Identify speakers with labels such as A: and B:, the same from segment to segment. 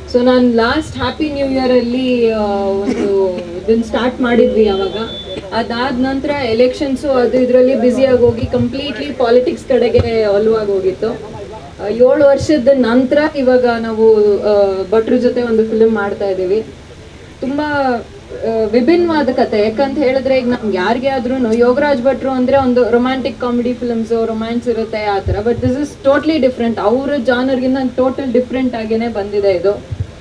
A: so ನಾನು last happy new year ಅಲ್ಲಿ ಆ, ಒಂದು ಇದನ್ನ ಸ್ಟಾರ್ಟ್ ಮಾಡಿದ್ವಿ ಅವಾಗ ಅದಾದ ನಂತರ ಎಲೆಕ್ಷನ್ಸು ಅದು ಇದರಲ್ಲಿ ಬ್ಯುಸಿಯಾಗಿ ಹೋಗಿ ಕಂಪ್ಲೀಟ್ಲಿ ಪಾಲಿಟಿಕ್ಸ್ ಕಡೆಗೆ ಒಲವಾಗಿ ಹೋಗಿತ್ತು ಆ, ಏಳು ವರ್ಷದ ನಂತರ ಇವಾಗ ನಾವು ಆ, ಭಟ್ರ ಜೊತೆ ಒಂದು ಫಿಲ್ಮ್ ಮಾಡ್ತಾ ಇದ್ದೀವಿ ತುಂಬಾ ಆ, ವಿಭಿನ್ನವಾದ ಕತೆ ಯಾಕಂತ ಹೇಳಿದ್ರೆ ಈಗ ನಮ್ಗೆ ಯಾರಿಗೆ ಆದ್ರೂ ಯೋಗರಾಜ್ ಭಟ್ರು ಅಂದ್ರೆ ಒಂದು ರೊಮ್ಯಾಂಟಿಕ್ ಕಾಮಿಡಿ ಫಿಲ್ಮ್ಸ್ ರೊಮ್ಯಾನ್ಸ್ ಇರುತ್ತೆ ಆ ಥರ but this is totally different ಅವ್ರ ಜಾನರ್ಗಿಂತ ಟೋಟಲ್ ಡಿಫ್ರೆಂಟ್ ಆಗೇನೆ ಬಂದಿದೆ ಇದು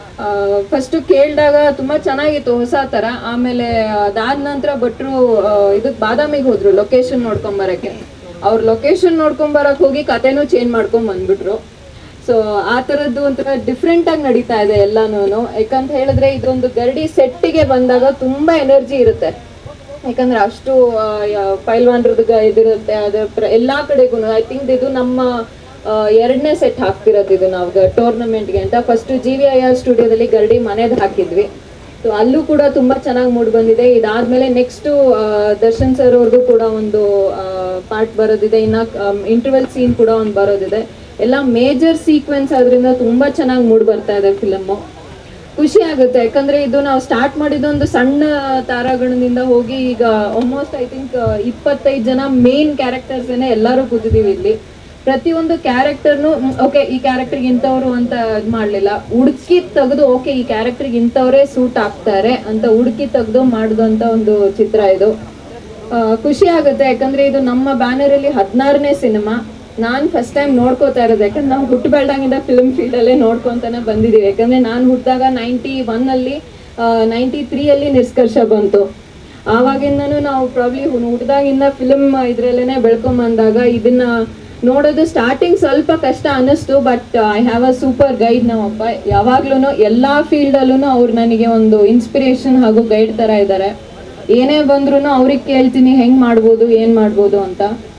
A: ಫಸ್ಟ್ ಕೇಳಿದಾಗ ತುಂಬಾ ಚೆನ್ನಾಗಿತ್ತು ಹೊಸ ತರ ಆಮೇಲೆ ಅದಾದ ನಂತರ ಭಟ್ರು ಇದಕ್ಕೆ ಬಾದಾಮಿಗೆ ಹೋದ್ರು ಲೊಕೇಶನ್ ನೋಡ್ಕೊಂಬರಕ್ಕೆ ಅವ್ರ ಲೊಕೇಶನ್ ನೋಡ್ಕೊಂಬರಕ್ ಹೋಗಿ ಕತೆನೂ ಚೇಂಜ್ ಮಾಡ್ಕೊಂಡ್ ಬಂದ್ಬಿಟ್ರು ಸೊ ಆ ಥರದ್ದು ಒಂಥರ ಡಿಫ್ರೆಂಟ್ ಆಗಿ ನಡೀತಾ ಇದೆ ಎಲ್ಲಾನು ಯಾಕಂತ ಹೇಳಿದ್ರೆ ಇದೊಂದು ಗರಡಿ ಸೆಟ್ಟಿಗೆ ಬಂದಾಗ ತುಂಬಾ ಎನರ್ಜಿ ಇರುತ್ತೆ ಯಾಕಂದ್ರೆ ಅಷ್ಟು ಆ, ಯ- ಪೈಲ್ವಾನ್ರದ್ದು ಗ- ಇದಿರುತ್ತೆ ಅದ್ರ ಪ್ರ- ಎಲ್ಲಾ ಕಡೆಗೂ ಐ ಥಿಂಕ್ ಇದು ನಮ್ಮ ಆ, ಎರಡನೇ ಸೆಟ್ ಹಾಕ್ತಿರೋದು ಇದು ನಾವು ಟೂರ್ನಮೆಂಟ್ಗೆ ಅಂತ first G V I R ಸ್ಟುಡಿಯೋದಲ್ಲಿ ಗರಡಿ ಮನೆದು ಹಾಕಿದ್ವಿ ಸೊ ಅಲ್ಲೂ ಕೂಡ ತುಂಬಾ ಚೆನ್ನಾಗಿ ಮೂಡ್ ಬಂದಿದೆ ಇದಾದ್ಮೇಲೆ ನೆಕ್ಸ್ಟ್ ದರ್ಶನ್ ಸರ್ ಅವ್ರದ್ದು ಕೂಡ ಒಂದು ಪಾರ್ಟ್ ಬರೋದಿದೆ ಇನ್ನ ಇಂಟರ್ವೆಲ್ ಸೀನ್ ಕೂಡ ಒಂದು ಬರೋದಿದೆ ಎಲ್ಲ ಮೇಜರ್ ಸೀಕ್ವೆನ್ಸ್ ಆದ್ರಿಂದ ತುಂಬಾ ಚೆನ್ನಾಗಿ ಮೂಡ್ ಬರ್ತಾ ಇದೆ ಫಿಲಮ್ಮು ಖುಷಿ ಆಗುತ್ತೆ ಯಾಕಂದ್ರೆ ಇದು ನಾವು ಸ್ಟಾರ್ಟ್ ಮಾಡಿದೊಂದು ಸಣ್ಣ ತಾರಾಗಣದಿಂದ ಹೋಗಿ ಈಗ ಆಲ್ಮೋಸ್ಟ್ ಐ ಥಿಂಕ್ ಇಪ್ಪತ್ತೈದು ಜನ ಮೇನ್ ಕ್ಯಾರೆಕ್ಟರ್ಸ್ ಏನೇ ಎಲ್ಲರೂ ಕೂತಿದೀವಿ ಇಲ್ಲಿ ಪ್ರತಿಯೊಂದು ಕ್ಯಾರೆಕ್ಟರ್ನು ಓಕೆ ಈ ಕ್ಯಾರೆಕ್ಟರ್ಗೆ ಇಂಥವ್ರು ಅಂತ ಇದು ಮಾಡಲಿಲ್ಲ ಹುಡುಕಿ ತೆಗೆದು ಓಕೆ ಈ ಕ್ಯಾರೆಕ್ಟರ್ಗೆ ಇಂಥವ್ರೇ ಸೂಟ್ ಆಗ್ತಾರೆ ಅಂತ ಹುಡುಕಿ ತೆಗೆದು ಮಾಡಿದಂಥ ಒಂದು ಚಿತ್ರ ಇದು ಆ, ಖುಷಿ ಆಗುತ್ತೆ ಯಾಕಂದ್ರೆ ಇದು ನಮ್ಮ ಬ್ಯಾನರ್ ಅಲ್ಲಿ ಹದಿನಾರನೇ ಸಿನಿಮಾ ನಾನು ಫಸ್ಟ್ ಟೈಮ್ ನೋಡ್ಕೋತಾ ಇರೋದು ಯಾಕಂದ್ರೆ ನಾವು ಹುಟ್ಟು ಬೆಳ್ದಾಗಿಂದ ಫಿಲ್ಮ್ ಫೀಲ್ಡ್ ಅಲ್ಲೇ ನೋಡ್ಕೊಂತಾನೆ ಬಂದಿದ್ದೀವಿ ಯಾಕಂದ್ರೆ ನಾನು ಹುಟ್ಟಿದಾಗ ನೈಂಟಿ ಒನ್ ಅಲ್ಲಿ ನೈಂಟಿ ತ್ರೀ ಅಲ್ಲಿ ನಿಷ್ಕರ್ಷ ಬಂತು ಆವಾಗಿಂದನೂ ನಾವು ಪ್ರಾಬ್ಲಿ ಹುಟ್ಟಿದಾಗಿಂದ ಫಿಲ್ಮ್ ಇದ್ರಲ್ಲೇನೆ ಬೆಳ್ಕೊಂಬಂದಾಗ ಇದನ್ನ ನೋಡೋದು ಸ್ಟಾರ್ಟಿಂಗ್ ಸ್ವಲ್ಪ ಕಷ್ಟ ಅನ್ನಿಸ್ತು but I have a super guide ನಮ್ಮಪ್ಪ ಯಾವಾಗ್ಲೂ ಎಲ್ಲಾ ಫೀಲ್ಡಲ್ಲೂ ಅವ್ರು ನನಗೆ ಒಂದು ಇನ್ಸ್ಪಿರೇಷನ್ ಹಾಗೂ ಗೈಡ್ ತರ ಇದ್ದಾರೆ ಏನೇ ಬಂದ್ರು ಅವ್ರಿಗೆ ಕೇಳ್ತೀನಿ ಹೆಂಗ್ ಮಾಡ್ಬೋದು ಏನ್ ಮಾಡ್ಬೋದು ಅಂತ